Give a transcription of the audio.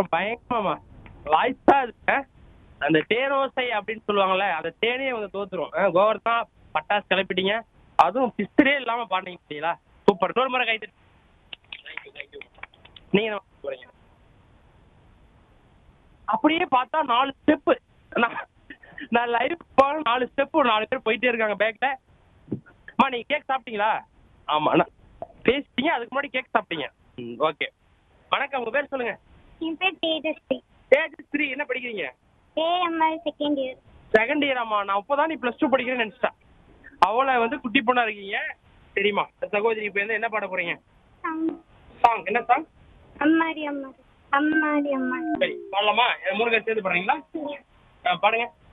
பயங்கரமா வாய்ஸா இருக்கு அந்த தேனோசை அப்படின்னு சொல்லுவாங்கல்ல அந்த தேனே அவங்க தோத்துரும் ஆ, கோவர்தனா பட்டாசு கிளப்பிட்டீங்க அதுவும் பிஸ்டரே இல்லாம பாடுறீங்க பார்த்தீங்களா சூப்பர் இன்னொரு முறை கைத்து தேங்க்யூ தேங்க்யூ நீங்க என்ன பண்ண போறீங்க அப்படியே பார்த்தா நாலு ஸ்டெப்பு நான் நான் லைவ் போன நாலு ஸ்டெப்பு நாலு பேர் போயிட்டே இருக்காங்க பேக்ல அம்மா நீங்க கேக் சாப்பிட்டீங்களா ஆமா நான் பேசிட்டீங்க அதுக்கு முன்னாடி கேக் சாப்பிட்டீங்க ம் ஓகே வணக்கம் உங்க பேர் சொல்லுங்க என் பேர் தேஜஸ்ரீ தேஜஸ்ரீ என்ன படிக்கிறீங்க AML second year second year ஆமா நான் இப்போதான் நீ ப்ளஸ் டூ படிக்கிறேன்னு நினைச்சிட்டேன் அவளை வந்து குட்டி பொண்ணா இருக்கீங்க தெரியுமா சகோதரி இப்போ வந்து என்ன பாட போறீங்க சாங் என்ன சாங் அம்மாடி அம்மாடி அம்மாடி அம்மாடி சரி பாடலாமா என் முருகன் சேர்ந்து பாடுறீங்களா ஆ, பாடுங்க